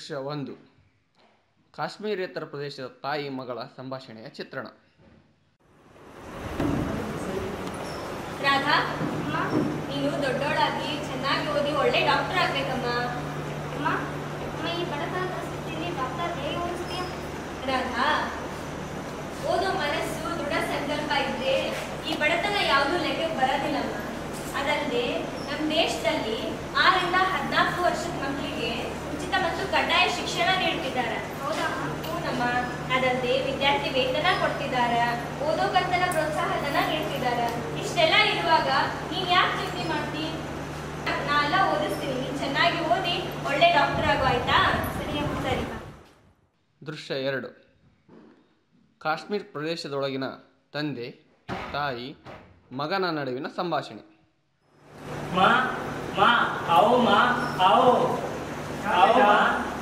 ದೃಶ್ಯ ಒಂದು ಕಾಶ್ಮೀರೇತರ ಪ್ರದೇಶದ ತಾಯಿ ಮಗಳ ಸಂಭಾಷಣೆಯ ಚಿತ್ರಣ ರಾಧಾ ಅಮ್ಮ ನೀನು ದೊಡ್ಡೋಳಾಗಿ ಚೆನ್ನಾಗಿ ಓದಿ ಒಳ್ಳೆ ಡಾಕ್ಟರ್ ಆಗ್ಬೇಕಮ್ಮ ಅಮ್ಮ ಅಮ್ಮ ಈ ಬಡತನ ಪರಿಸ್ಥಿತಿಯಲ್ಲಿ ಡಾಕ್ಟರ್ ಹೇಗೆ ಓದಿಸ್ತೀಯ ರಾಧಾ ಓದೋ ಮನಸ್ಸು ದೃಢ ಸಂಕಲ್ಪ ಇದ್ರೆ ಈ ಬಡತನ ಯಾವುದೂ ಲೆಕ್ಕಕ್ಕೆ ಬರೋದಿಲ್ಲಮ್ಮ ಅದಲ್ಲದೆ ನಮ್ಮ ದೇಶದಲ್ಲಿ ಆರರಿಂದ ಹದಿನಾಲ್ಕು ವರ್ಷದ ಮಕ್ಕಳಿಗೆ ಉಚಿತ ಮತ್ತು ಕಡ್ಡಾಯ ಶಿಕ್ಷಣ ನೀಡ್ತಿದ್ದಾರೆ ಹೌದಾ ಹೂನಮ್ಮ ಅದಲ್ಲದೆ ವಿದ್ಯಾರ್ಥಿ ವೇತನ ಕೊಡ್ತಿದ್ದಾರೆ ಓದೋಕಂತನ ಪ್ರೋತ್ಸಾಹ ಧನ ನೀಡ್ತಿದ್ದಾರೆ ಇಷ್ಟೆಲ್ಲ ಇರುವಾಗ ನೀನ್ ಯಾಕೆ ಚಿಂತೆ ಮಾಡ್ತಿ ನಾ ಎಲ್ಲ ಓದಿಸ್ತೀನಿ ನೀನ್ ಚೆನ್ನಾಗಿ ಓದಿ ಒಳ್ಳೆ ಡಾಕ್ಟರ್ ಆಗು ಆಯ್ತಾ ಸರಿ ಅಮ್ಮ ಸರಿ ದೃಶ್ಯ ಎರಡು ಕಾಶ್ಮೀರ್ ಪ್ರದೇಶದೊಳಗಿನ ತಂದೆ ತಾಯಿ ಮಗನ ನಡುವಿನ ಸಂಭಾಷಣೆ माँ माँ आओ माँ आओ आओ माँ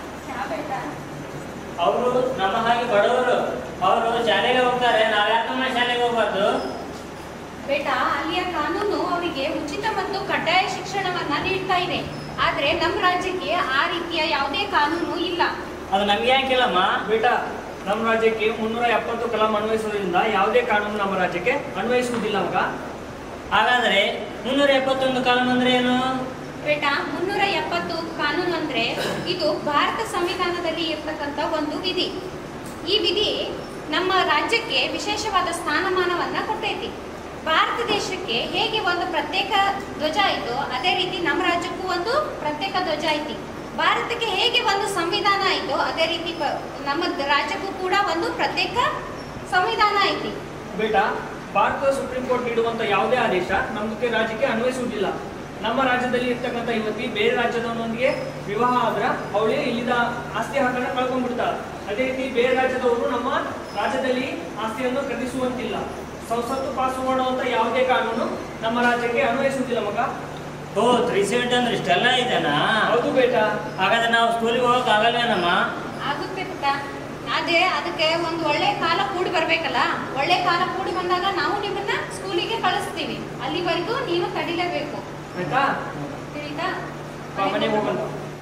ಅವರು ನಮ್ಮ ಹಾಗೆ ಬಡವರು ಅವರು ಶಾಲೆಗೆ ಹೋಗ್ತಾರೆ ನಾವ್ಯಾಕಮ್ಮ ಶಾಲೆಗೆ ಹೋಗ್ಬಾರ್ದು ಬೇಟಾ ಅಲ್ಲಿಯ ಕಾನೂನು ಅವರಿಗೆ ಉಚಿತ ಮತ್ತು ಕಡ್ಡಾಯ ಶಿಕ್ಷಣವನ್ನ ನೀಡ್ತಾ ಇದೆ ಆದ್ರೆ ನಮ್ಮ ರಾಜ್ಯಕ್ಕೆ ಆ ರೀತಿಯ ಯಾವುದೇ ಕಾನೂನು ಇಲ್ಲ ಅದು ನಮ್ಗೆ ಯಾಕಿಲ್ಲಮ್ಮ ಬೇಟ ನಮ್ಮ ರಾಜ್ಯಕ್ಕೆ ಮುನ್ನೂರ ಎಪ್ಪತ್ತು ಕಲಂ ಅನ್ವಯಿಸುವುದರಿಂದ ಯಾವುದೇ ಕಾನೂನು ನಮ್ಮ ರಾಜ್ಯಕ್ಕೆ ಅನ್ವಯಿಸುವುದಿಲ್ಲ ಮಗ ಹಾಗಾದ್ರೆ ಮುನ್ನೂರ ಎಪ್ಪತ್ತೊಂದು ಕಾಲಂ ಅಂದ್ರೆ ಏನು ಬೇಟಾ ಮುನ್ನೂರ ಎಪ್ಪತ್ತು ಕಾನೂನು ಅಂದ್ರೆ ಇದು ಭಾರತ ಸಂವಿಧಾನದಲ್ಲಿ ಇರ್ತಕ್ಕಂಥ ಒಂದು ವಿಧಿ ಈ ವಿಧಿ ನಮ್ಮ ರಾಜ್ಯಕ್ಕೆ ವಿಶೇಷವಾದ ಸ್ಥಾನಮಾನವನ್ನ ಕೊಟ್ಟೈತಿ ಭಾರತ ದೇಶಕ್ಕೆ ಹೇಗೆ ಒಂದು ಪ್ರತ್ಯೇಕ ಧ್ವಜ ಆಯಿತು ಅದೇ ರೀತಿ ನಮ್ಮ ರಾಜ್ಯಕ್ಕೂ ಒಂದು ಪ್ರತ್ಯೇಕ ಧ್ವಜ ಐತಿ ಭಾರತಕ್ಕೆ ಹೇಗೆ ಒಂದು ಸಂವಿಧಾನ ಆಯಿತು ಅದೇ ರೀತಿ ಪ- ನಮ್ಮ ದ- ರಾಜ್ಯಕ್ಕೂ ಕೂಡ ಒಂದು ಪ್ರತ್ಯೇಕ ಸಂವಿಧಾನ ಐತಿ ಬೇಟ ಭಾರತದ ಸುಪ್ರೀಂ ಕೋರ್ಟ್ ನೀಡುವಂತ ಯಾವುದೇ ಆದೇಶ ನಮ್ಮ ರಾಜ್ಯಕ್ಕೆ ಅನ್ವಯಿಸುವುದಿಲ್ಲ ನಮ್ಮ ರಾಜ್ಯದಲ್ಲಿ ಇರ್ತಕ್ಕಂಥ ಯುವತಿ ಬೇರೆ ರಾಜ್ಯದವನೊಂದಿಗೆ ವಿವಾಹ ಆದ್ರ ಅವಳಿಗೆ ಇಲ್ಲಿದ ಆಸ್ತಿ ಹಕ್ಕನ್ನು ಕಳ್ಕೊಂಡ್ಬಿಡ್ತಾಳೆ ಅದೇ ರೀತಿ ಬೇರೆ ರಾಜ್ಯದವರು ನಮ್ಮ ರಾಜ್ಯದಲ್ಲಿ ಆಸ್ತಿಯನ್ನು ಖರೀದಿಸುವಂತಿಲ್ಲ ಸಂಸತ್ತು ಪಾಸ್ ಮಾಡುವಂತ ಯಾವುದೇ ಕಾನೂನು ನಮ್ಮ ರಾಜ್ಯಕ್ಕೆ ಅನ್ವಯಿಸುವುದಿಲ್ಲ ಮಗ ಓ ತ್ರೀ ಸೆವೆಂಟಿ ಅಂದ್ರೆ ಇಷ್ಟೆಲ್ಲ ಇದೆನಾ ಹೌದು ಬೇಟ ಹಾಗಾದ್ರೆ ನಾವು ಸ್ಕೂಲಿಗೆ ಹೋಗಕ್ ಆಗಲ್ವೇನಮ್ಮ ಆಗುತ್ತೆ ಪುಟ್ಟ ಆದ್ರೆ ಅದಕ್ಕೆ ಒಂದು ಒಳ್ಳೆ ಕಾಲ ಕೂಡಿ ಬರ್ಬೇಕಲ್ಲ ಒಳ್ಳೆ ಕಾಲ ಕೂಡಿ ಬಂದಾಗ ನಾವು ನಿಮ್ಮನ್ನ ಸ್ಕೂಲಿಗೆ ಕಳಿಸ್ತೀವಿ ಅಲ್ಲಿವರೆಗೂ ನೀನು ತಡಿಲೇಬೇಕು ಆಯ್ತಾ ತಿಳಿತಾ ಬಾ, ಮನೆಗೆ ಹೋಗೋಣ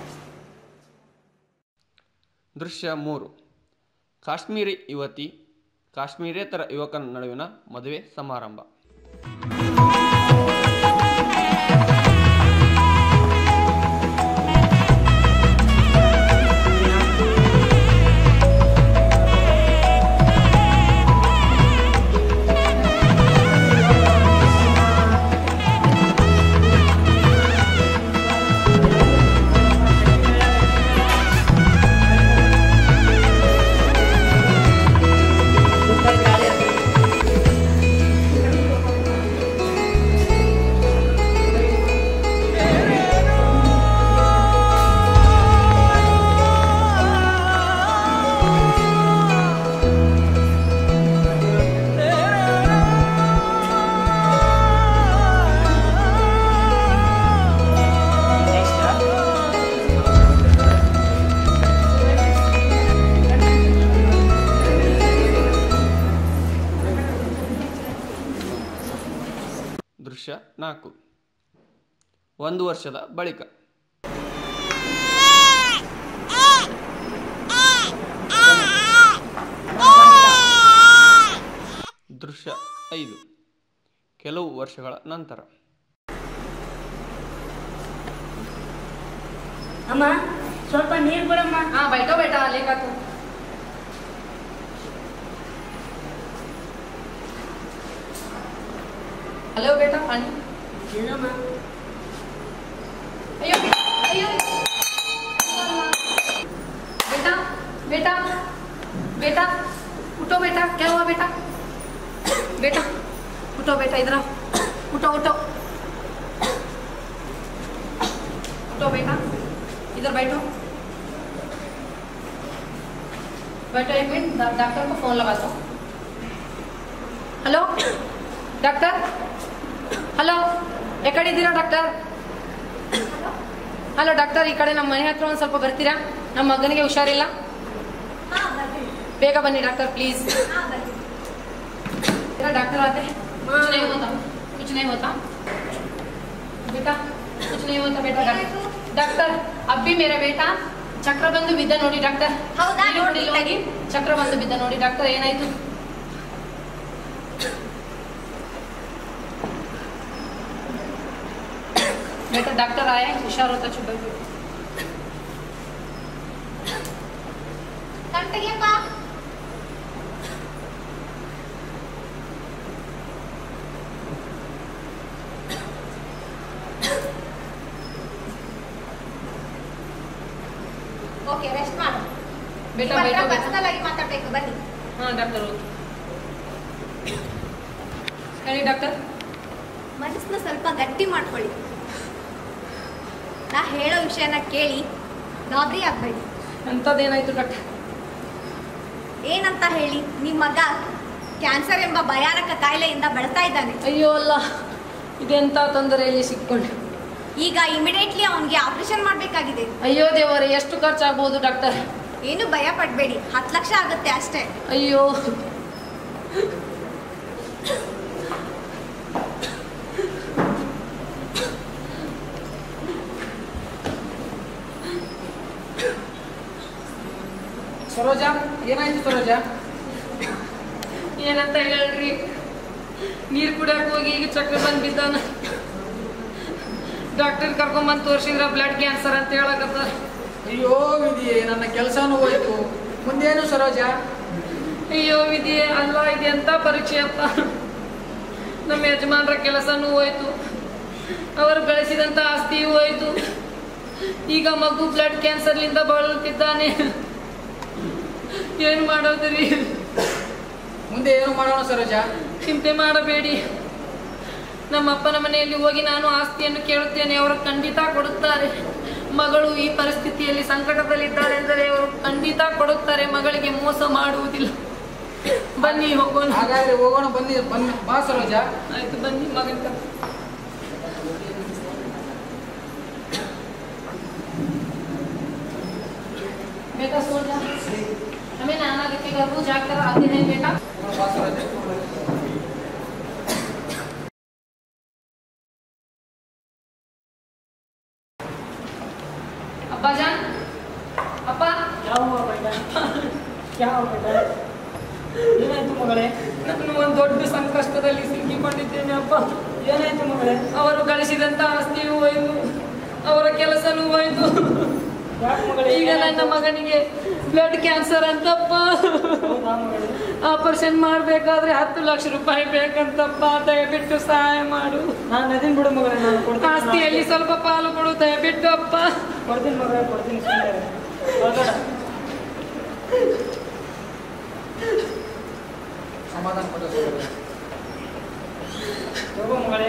ದೃಶ್ಯ ಮೂರು ಕಾಶ್ಮೀರಿ ಯುವತಿ ಕಾಶ್ಮೀರೇತರ ಯುವಕನ ನಡುವಿನ ಮದುವೆ ಸಮಾರಂಭ ದೃಶ್ಯ ನಾಲ್ಕು ಒಂದು ವರ್ಷದ ಬಳಿಕ ದೃಶ್ಯ ಐದು ಕೆಲವು ವರ್ಷಗಳ ನಂತರ ಅಮ್ಮ ಸ್ವಲ್ಪ ನೀರು ಕೊಡಮ್ಮ ಹಾ ಬೈಟೋ ಬೇಟ ಲೇಖಾಕು ಹಲೋ ಬೇಟ ಪಾನಿ ಇಲ್ಲಮ್ಮ अयो अयो बेटा बेटा बेटा उठो बेटा क्या हुआ बेटा बेटा उठो बेटा इधर आओ उठो उठो उठो बेटा इधर बैठो बैठो एक मिनट डा- डॉक्टर को फोन लगा दो ಹಲೋ ಡಾಕ್ಟರ್ ಹಲೋ ಎಕಡೆ ಇದ್ದೀರಾ ಡಾಕ್ಟರ್ ಹಲೋ ಡಾಕ್ಟರ್ ಈ ಕಡೆ ನಮ್ಮ ಮನೆ ಹತ್ರ ಒಂದು ಸ್ವಲ್ಪ ಬರ್ತೀರಾ ನಮ್ಮ ಮಗನಿಗೆ ಹುಷಾರಿಲ್ಲ ಹಾ ಬರ್ತೀನಿ ಬೇಗ ಬನ್ನಿ ಡಾಕ್ಟರ್ ಪ್लीज ಹಾ ಬರ್ತೀನಿ मेरा डॉक्टर आते हैं कुछ नहीं होता कुछ नहीं होता बेटा कुछ नहीं होता बेटा डॉक्टर डॉक्टर अब भी मेरा बेटा ಚಕ್ರ ಬಂದು ಬಿದ್ದ ನೋಡಿ ಡಾಕ್ಟರ್ ಹೌದಾ? ಇಲ್ಲಿ ನೋಡಿ, ಇಲ್ಲಿ ಹೋಗಿ ಚಕ್ರ ಬಂದು ಬಿದ್ದ ನೋಡಿ ಡಾಕ್ಟರ್ ಏನಾಯ್ತು बेटा डॉक्टर आए हुशार होता चुप ಕಣ್ ತೆಗಿಯಪ್ಪ ಓಕೆ ರೆಸ್ಟ್ ಮಾಡು बेटा ನಿಮ್ಮ ಹತ್ರ बैठो बेटा ಪರ್ಸನಲ್ ಆಗಿ ಮಾತಾಡ್ಬೇಕು ಬನ್ನಿ हाँ डॉक्टर ಓಕೆ ಹೇಳಿ ಡಾಕ್ಟರ್ ಮನಸ್ಸನ್ನ ಸ್ವಲ್ಪ ಗಟ್ಟಿ ಮಾಡ್ಕೊಳ್ಳಿ ನಾ ಹೇಳೋ ವಿಷಯನ ಕೇಳಿ ಗಾಬರಿ ಆಗ್ಬೇಡಿ ಅಂಥದ್ದೇನಾಯ್ತು ಡಾಕ್ಟರ್ ಏನಂತ ಹೇಳಿ ನಿಮ್ಮ ಮಗ ಕ್ಯಾನ್ಸರ್ ಎಂಬ ಭಯಾನಕ ಕಾಯಿಲೆಯಿಂದ ಬಳಲ್ತಾ ಇದ್ದಾನೆ ಅಯ್ಯೋ ಅಲ್ಲ ಇದೆಂಥ ತೊಂದರೆಯಲ್ಲಿ ಸಿಕ್ಕೊಂಡು ಈಗ ಇಮಿಡಿಯೇಟ್ಲಿ ಅವನಿಗೆ ಆಪರೇಷನ್ ಮಾಡಬೇಕಾಗಿದೆ ಅಯ್ಯೋ ದೇವರೇ ಎಷ್ಟು ಖರ್ಚಾಗ್ಬೋದು ಡಾಕ್ಟರ್ ಏನು ಭಯ ಪಡಬೇಡಿ ಹತ್ತು ಲಕ್ಷ ಆಗುತ್ತೆ ಅಷ್ಟೇ ಅಯ್ಯೋ ಸರೋಜ ಏನಾಯ್ತು ಸರೋಜ ಏನಂತ ಹೇಳ್ರಿ ನೀರು ಕುಡಿಯಕ್ಕೆ ಹೋಗಿ ಈಗ ಚಕ್ರ ಬಂದು ಬಿದ್ದಾನ ಡಾಕ್ಟರ್ ಕರ್ಕೊಂಬಂದು ತೋರಿಸಿದ್ರ ಬ್ಲಡ್ ಕ್ಯಾನ್ಸರ್ ಅಂತ ಹೇಳಕತ್ತಾರ ಅಯ್ಯೋ ವಿಧಿ ನನ್ನ ಕೆಲಸನೂ ಹೋಯ್ತು ಮುಂದೇನು ಸರೋಜ ಅಯ್ಯೋ ವಿಧಿ ಅಲ್ಲ ಇದೆ ಅಂತ ಪರೀಕ್ಷೆ ಅಪ್ಪ ನಮ್ಮ ಯಜಮಾನ್ರ ಕೆಲಸನೂ ಹೋಯ್ತು ಅವರು ಗಳಿಸಿದಂತ ಆಸ್ತಿಯೂ ಹೋಯ್ತು ಈಗ ಮಗು ಬ್ಲಡ್ ಕ್ಯಾನ್ಸರ್ಲಿಂದ ಬಳಲುತ್ತಿದ್ದಾನೆ ಏನು ಮಾಡೋದ್ರಿ ಮುಂದೆ ಏನು ಮಾಡೋಣ ಸರೋಜ ಚಿಂತೆ ಮಾಡಬೇಡಿ ನಮ್ಮ ಅಪ್ಪನ ಮನೆಯಲ್ಲಿ ಹೋಗಿ ನಾನು ಆಸ್ತಿಯನ್ನು ಕೇಳುತ್ತೇನೆ ಅವರು ಖಂಡಿತ ಕೊಡುತ್ತಾರೆ ಮಗಳು ಈ ಪರಿಸ್ಥಿತಿಯಲ್ಲಿ ಸಂಕಟದಲ್ಲಿದ್ದಾರೆ ಎಂದರೆ ಅವರು ಖಂಡಿತ ಕೊಡುತ್ತಾರೆ ಮಗಳಿಗೆ ಮೋಸ ಮಾಡುವುದಿಲ್ಲ ಬನ್ನಿ ಹೋಗೋಣ ಹಾಗಾದ್ರೆ ಹೋಗೋಣ ಬನ್ನಿ ಬನ್ನಿ ಬಾ ಸರೋಜ ಆಯ್ತು ಬನ್ನಿ ಮಗನ ಕರ್ಕೊಂಡು. बेटा सो जा हमें नाना के घर को जाकर आते हैं बेटा ಬಾ ಸರೋಜ अब्बा जान अब्बा क्या हुआ बेटा क्या हुआ बेटा ಏನಾಯ್ತು ಮಗಳೇ ನಾನು ಒಂದು ದೊಡ್ಡ ಸಂಕಷ್ಟದಲ್ಲಿ ಸಿಕ್ಕಿಕೊಂಡಿದ್ದೇನೆ ಅಪ್ಪ ಏನಾಯ್ತು ಮಗಳೇ ಅವರು ಗಳಿಸಿದಂತ ಆಸ್ತಿಯೂ ಹೋಯ್ತು ಅವರ ಕೆಲಸನೂ ಹೋಯ್ತು ಯಾಕೆ ಮಗಳೇ ಈಗ ನನ್ನ ಮಗನಿಗೆ ಬ್ಲಡ್ ಕ್ಯಾನ್ಸರ್ ಅಂತಪ್ಪ ಹೌದಾ ಮಗಳೇ ಆಪರೇಷನ್ ಮಾಡ್ಬೇಕಾದ್ರೆ ಹತ್ತು ಲಕ್ಷ ರೂಪಾಯಿ ಬೇಕಂತಪ್ಪ ದಯವಿಟ್ಟು ಸಹಾಯ ಮಾಡು ನಾನು ಅದೀನಿ ಬಿಡು ಮಗಳೇ ನಾನು ಕೊಡ್ತೀನಿ ಆಸ್ತಿಯಲ್ಲಿ ಸ್ವಲ್ಪ ಪಾಲು ಕೊಡು ದಯವಿಟ್ಟು ಅಪ್ಪ ಕೊಡ್ತೀನಿ ಮಗಳೇ ಕೊಡ್ತೀನಿ ಸುಮ್ಮನೆ ಹೊರಗಡ ಸಮಾಧಾನ ಪಡ ಸರೋಜ ತಗೋ ಮಗಳೇ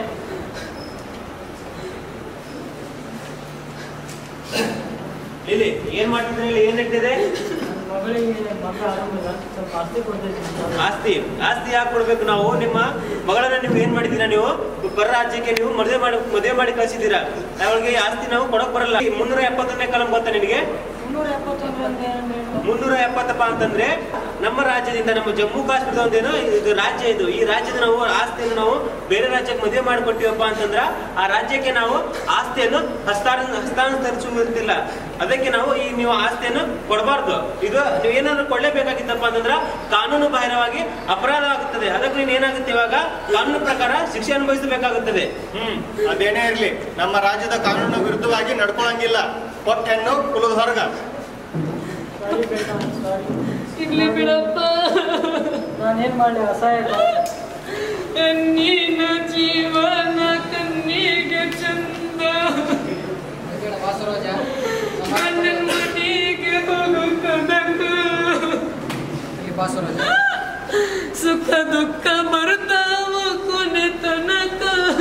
ಲಿಲಿ ಏನ್ ಮಾಡ್ತಿದ್ರೆ ಇಲ್ಲಿ ಏನ್ ನಡೀತಿದೆ ನನ್ನ ಮಗಳಿಗೆ ಮಗ ಆರಾಮಿಲ್ಲ ಸ್ವಲ್ಪ ಆಸ್ತಿ ಕೊಡ್ತೀನಿ ಆಸ್ತಿ ಆಸ್ತಿ ಯಾಕೆ ಕೊಡ್ಬೇಕು ನಾವು ನಿಮ್ಮ ಮಗಳನ್ನ ನೀವು ಏನ್ ಮಾಡಿದ್ದೀರಾ ನೀವು ಬರ ರಾಜ್ಯಕ್ಕೆ ನೀವು ಮದುವೆ ಮಾಡಿ ಮದುವೆ ಮಾಡಿ ಕಳಿಸಿದ್ದೀರಾ ಅವಳಿಗೆ ಈ ಆಸ್ತಿ ನಾವು ಕೊಡಕ್ ಬರಲ್ಲ ಈ ಮುನ್ನೂರ ಎಪ್ಪತ್ತನೇ ಕಲಂ ಗೊತ್ತಾ ನಿನಗೆ ಮುನ್ನೂರ ಎಪ್ಪತ್ತೊಂದು ಅಂತ ಏನು ಮುನ್ನೂರ ಎಪ್ಪತ್ತಪ್ಪ ಅಂತಂದ್ರೆ ನಮ್ಮ ರಾಜ್ಯದಿಂದ ನಮ್ಮ ಜಮ್ಮು ಕಾಶ್ಮೀರದ ಒಂದೇನು ಇದು ರಾಜ್ಯ ಇದು ಈ ರಾಜ್ಯದ ನಾವು ಆಸ್ತಿಯನ್ನು ನಾವು ಬೇರೆ ರಾಜ್ಯಕ್ಕೆ ಮದುವೆ ಮಾಡಿಕೊಟ್ಟಿವಪ್ಪ ಅಂತಂದ್ರ ಆ ರಾಜ್ಯಕ್ಕೆ ನಾವು ಆಸ್ತಿಯನ್ನು ಹಸ್ತಾರ ಹಸ್ತಾಂತರಿಸುವುದಿಲ್ಲ ಅದಕ್ಕೆ ನಾವು ಈ ನೀವು ಆಸ್ತಿಯನ್ನು ಕೊಡಬಾರ್ದು ಇದು ನೀವು ಏನಾದ್ರು ಕೊಳ್ಳೇಬೇಕಾಗಿತ್ತಪ್ಪ ಅಂತಂದ್ರ ಕಾನೂನು ಬಾಹಿರವಾಗಿ ಅಪರಾಧ ಆಗುತ್ತದೆ ಅದಕ್ಕೆ ನೀನ್ ಏನಾಗುತ್ತೆ ಇವಾಗ ಕಾನೂನು ಪ್ರಕಾರ ಶಿಕ್ಷೆ ಅನುಭವಿಸಬೇಕಾಗುತ್ತದೆ ಹ್ಮ್ ಅದೇನೇ ಇರ್ಲಿ ನಮ್ಮ ರಾಜ್ಯದ ಕಾನೂನು ವಿರುದ್ಧವಾಗಿ ನಡ್ಕೊಳಂಗಿಲ್ಲ ಕೊಟ್ಟೆನ್ನು ಕುಲದ ಹೊರಗ ಸಾರಿ ಬೇಟ ಸಾರಿ ಇರ್ಲಿ ಬಿಡಪ್ಪ ನಾನೇನ್ ಮಾಡಲಿ ಅಸಹಾಯ ನೀನ ಜೀವನ ಕಣ್ಣಿಗೆ ಚಂದ ಬೇಡ ಬಾ ಸರೋಜ ನನ್ನ ಮನೆಗೆ ಹೋಗು ಕನಕ ಇಲ್ಲಿ ಬಾ ಸರೋಜ ಸುಖ ದುಃಖ ಬರ್ತಾವ ಕೊನೆ ತನಕ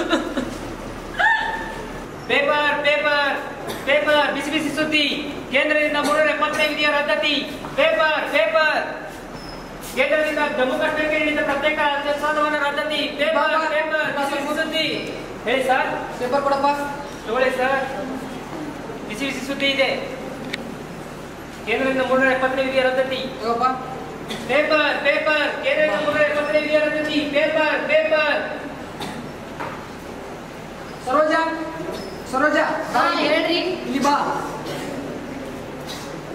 ಪೇಪರ್ ಪೇಪರ್ ಪೇಪರ್ ಬಿಸಿ ಬಿಸಿ ಸುದ್ದಿ ಕೇಂದ್ರದಿಂದ ಮೂರರ ಎಪ್ಪತ್ತನೇ ವಿಧಿಯ ರದ್ದತಿ ಪೇಪರ್ ಪೇಪರ್ ಕೇಂದ್ರದಿಂದ ಜಮ್ಮು ಕಾಶ್ಮೀರಕ್ಕೆ ನೀಡಿದ ಪ್ರತ್ಯೇಕ ಸಂಸ್ಥಾನವನ್ನು ರದ್ದತಿ ಪೇಪರ್ ಪೇಪರ್ ಬಿಸಿ ಬಿಸಿ ಸುದ್ದಿ ಹೇಳಿ ಸರ್ ಪೇಪರ್ ಕೊಡಪ್ಪ ತಗೊಳ್ಳಿ ಸರ್ ಬಿಸಿ ಬಿಸಿ ಸುದ್ದಿ ಇದೆ ಕೇಂದ್ರದಿಂದ ಮೂರರ ಎಪ್ಪತ್ತನೇ ವಿಧಿಯ ರದ್ದತಿ ತಗೋಪ್ಪ ಪೇಪರ್ ಪೇಪರ್ ಕೇಂದ್ರದಿಂದ ಮೂರರ ಎಪ್ಪತ್ತನೇ ವಿಧಿಯ ರದ್ದತಿ ಪೇಪರ್ ಪೇಪರ್ ಸರೋಜ ಸರೋಜ ಬಾ ಹಾ ಇಲ್ಲಿ. ಹೇಳ್ರಿ ಇಲ್ಲಿ ಬಾ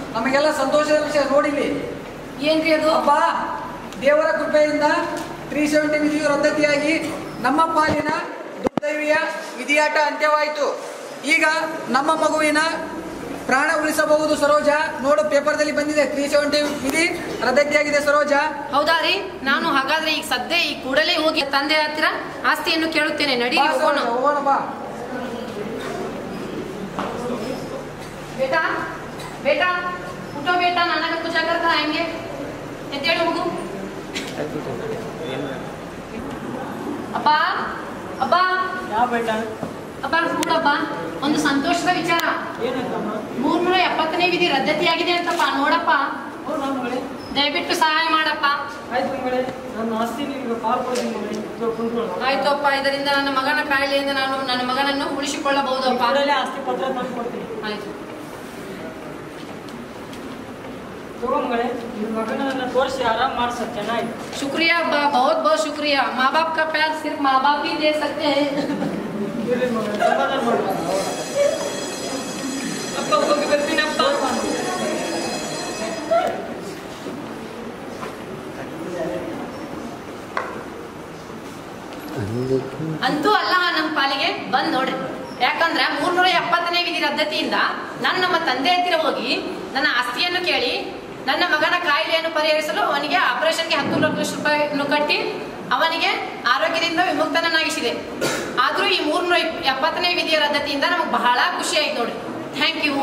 ನಮಗೆಲ್ಲ ಸಂತೋಷದ ವಿಷಯ ನೋಡಿಲಿ ಏನ್ರಿ ಅದು ಅಪ್ಪ ದೇವರ ಕೃಪೆಯಿಂದ ತ್ರೀ ಸೆವೆಂಟಿ ವಿಧಿಯು ರದ್ದತಿಯಾಗಿ ನಮ್ಮ ಪಾಲಿನ ದುರ್ದೈವಿಯ ವಿಧಿಯಾಟ ಅಂತ್ಯವಾಯಿತು ಈಗ ನಮ್ಮ ಮಗುವಿನ ಪ್ರಾಣ ಉಳಿಸಬಹುದು ಸರೋಜ ನೋಡು ಪೇಪರ್ದಲ್ಲಿ ಬಂದಿದೆ ತ್ರೀ ಸೆವೆಂಟಿ ವಿಧಿ ರದ್ದತಿಯಾಗಿದೆ ಸರೋಜ ಹೌದಾ ರೀ ನಾನು ಹಾಗಾದ್ರೆ ಈಗ ಸದ್ಯ ಈ ಕೂಡಲೇ ಹೋಗಿ ತಂದೆ ಹತ್ತಿರ ಆಸ್ತಿಯನ್ನು ಕೇಳುತ್ತೇನೆ ನಡಿ ಬಾ ಹೋಗೋಣ ಸರೋಜ, ಹೋಗೋಣ ಬಾ बेटा बेटा उठो बेटा नाना का पूजा करता आएंगे ಎದ್ದೇಳು ಮಗು ಅಪ್ಪ ಅಪ್ಪ ಯಾವ ಬೇಟ ಅಪ್ಪ ನೋಡಪ್ಪ ಒಂದು ಸಂತೋಷದ ವಿಚಾರ ಏನಂತಮ್ಮ ಮೂರ್ನೂರ ಎಪ್ಪತ್ತನೇ ವಿಧಿ ರದ್ದತಿಯಾಗಿದೆ ಅಂತಪ್ಪ ನೋಡಪ್ಪ ಹೌದಾ ಮಗಳೇ ದಯವಿಟ್ಟು ಸಹಾಯ ಮಾಡಪ್ಪ ಆಯ್ತು ಮಗಳೇ ನನ್ನ ಆಸ್ತಿ ನಿಮ್ಗೆ ಪಾಲ್ ಕೊಡ್ತೀನಿ ಮಗಳೇ ಇತ್ತು ಕುಂತ್ಕೊಳ್ಳು. ಆಯ್ತು ಅಪ್ಪ ಇದರಿಂದ ನನ್ನ ಮಗನ ಕಾಯಿಲೆಯಿಂದ ನಾನು ನನ್ನ ಮಗನನ್ನು ಉಳಿಸಿಕೊಳ್ಳಬಹುದಪ್ಪ ಕೂಡಲೇ ಆಸ್ತಿ ಪತ್ರ ತಂದು ಕೊಡ್ತೀನಿ ಆಯ್ತು ತಗೋ ಮಗಳೇ ನಿಮ್ಮ ಮಗನನ್ನ ತೋರಿಸಿ ಆರಾಮ್ ಮಾಡ್ಸ ಚೆನ್ನಾಗಿ शुक्रिया बा, बहुत बहुत शुक्रिया माँ बाप का प्यार सिर्फ माँ बाप ही दे सकते हैं ಇರ್ಲಿ ಮಗಳೇ ಸಮಾಧಾನ ಮಾಡು ಅಪ್ಪ ಹೋಗಿ ಬರ್ತೀನಪ್ಪ ಅಂತೂ ಅಲ್ಲ ನಮ್ಮ ಪಾಲಿಗೆ ಬಂದ್ ನೋಡ್ರಿ ಯಾಕಂದ್ರೆ ಮೂರ್ನೂರ ಎಪ್ಪತ್ತನೇ ವಿಧಿ ರದ್ದತಿಯಿಂದ ನಾನು ನಮ್ಮ ತಂದೆ ಹತ್ತಿರ ಹೋಗಿ ನನ್ನ ಆಸ್ತಿಯನ್ನು ಕೇಳಿ ನನ್ನ ಮಗನ ಕಾಯಿಲೆಯನ್ನು ಪರಿಹರಿಸಲು ಅವನಿಗೆ ಆಪರೇಷನ್ಗೆ ಹತ್ತು ಲಕ್ಷ ರೂಪಾಯಿಯನ್ನು ಕಟ್ಟಿ ಅವನಿಗೆ ಆರೋಗ್ಯದಿಂದ ವಿಮುಕ್ತನನ್ನಾಗಿಸಿದೆ ಆದ್ರೂ ಈ ಮೂರ್ನೂರ ಇಪ್- ಎಪ್ಪತ್ತನೇ ವಿಧಿಯ ರದ್ದತಿಯಿಂದ ನಮಗೆ ಬಹಳ ಖುಷಿ ಆಯ್ತು ನೋಡ್ರಿ ಥ್ಯಾಂಕ್ ಯು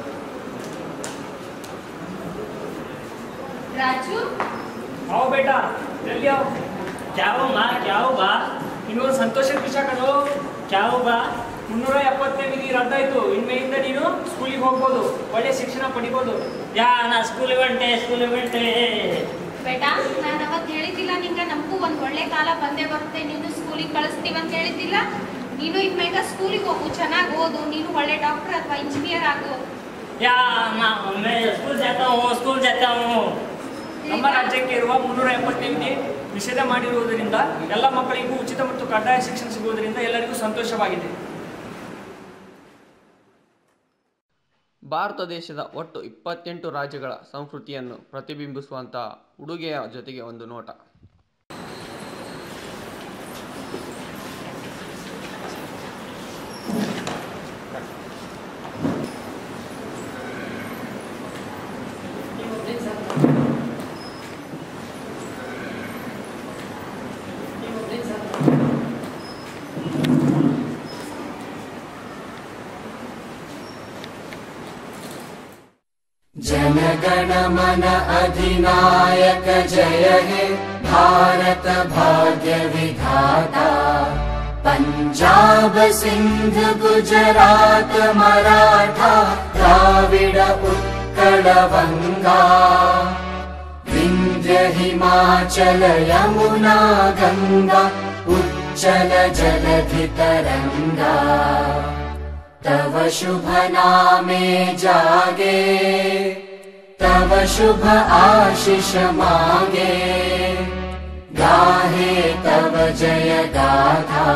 ರಾಜು आओ बेटा जल्दी आओ क्या हो माँ क्या हो बा ಇನ್ನೊಂದು ಸಂತೋಷದ ವಿಷಯ ಕಣೋ क्या हो ಬಾ ಮುನ್ನೂರ ಎಪ್ಪತ್ತನೇ ವಿಧಿ ರದ್ದಾಯ್ತು ಇನ್ಮೇಲಿಂದ ನೀನು ಸ್ಕೂಲಿಗೆ ಹೋಗ್ಬೋದು ಒಳ್ಳೆ ಶಿಕ್ಷಣ ಪಡಿಬೋದು ಯಾ ನಾ ಸ್ಕೂಲಿಗೆ ಹೊಂಟೆ ಸ್ಕೂಲಿಗೆ ಹೊಂಟೆ ಬೇಟಾ ನಾನು ಅವತ್ತು ಹೇಳಿದ್ದಿಲ್ಲ ನಿಂಗೆ ನಮಗೂ ಒಂದು ಒಳ್ಳೆ ಕಾಲ ಬಂದೇ ಬರುತ್ತೆ ನೀನು ಸ್ಕೂಲಿಗೆ ಕಳಿಸ್ತೀವಿ ಅಂತ ಹೇಳಿದ್ದಿಲ್ಲ ನೀನು ಇನ್ಮೇಗ ಸ್ಕೂಲಿಗೆ ಹೋಗು ಚೆನ್ನಾಗಿ ಓದು ನೀನು ಒಳ್ಳೆ ಡಾಕ್ಟರ್ ಅಥವಾ ಇಂಜಿನಿಯರ್ ಆಗು ಯಾ ನಾ मैं ಸ್ಕೂಲ್ जाता हूँ ಸ್ಕೂಲ್ जाता हूँ ನಮ್ಮ ರಾಜ್ಯಕ್ಕೆ ಇರುವ ಮುನ್ನೂರ ಎಪ್ಪತ್ತನೇ ವಿಧಿ ನಿಷೇಧ ಮಾಡಿರುವುದರಿಂದ ಎಲ್ಲ ಮಕ್ಕಳಿಗೂ ಉಚಿತ ಮತ್ತು ಕಡ್ಡಾಯ ಶಿಕ್ಷಣ ಸಿಗುವುದರಿಂದ ಎಲ್ಲರಿಗೂ ಸಂತೋಷವಾಗಿದೆ ಭಾರತ ದೇಶದ ಒಟ್ಟು ಇಪ್ಪತ್ತೆಂಟು ರಾಜ್ಯಗಳ ಸಂಸ್ಕೃತಿಯನ್ನು ಪ್ರತಿಬಿಂಬಿಸುವಂಥ ಉಡುಗೆಯ ಜೊತೆಗೆ ಒಂದು ನೋಟ जनगण मन अधिनायक जय हे भारत भाग्य विधाता पञ्जाब सिन्ध गुजरात मराठा द्राविड उत्कल वङ्गा विन्ध्य हिमाचल यमुना गङ्गा उच्चल जलधि तरङ्गा तव शुभ नामे जागे तव शुभ आशिष मागे गाहे तव जय गाथा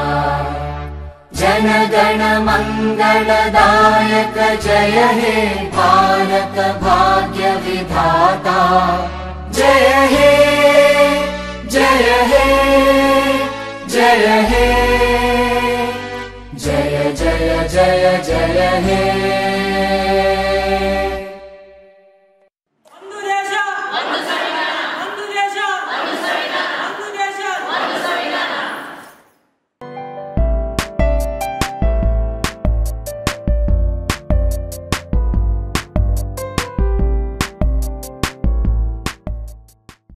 जनगण मङ्गलदायक जय हे भारत भाग्य विधाता जय हे जय हे जय हे जय जय जय जय हे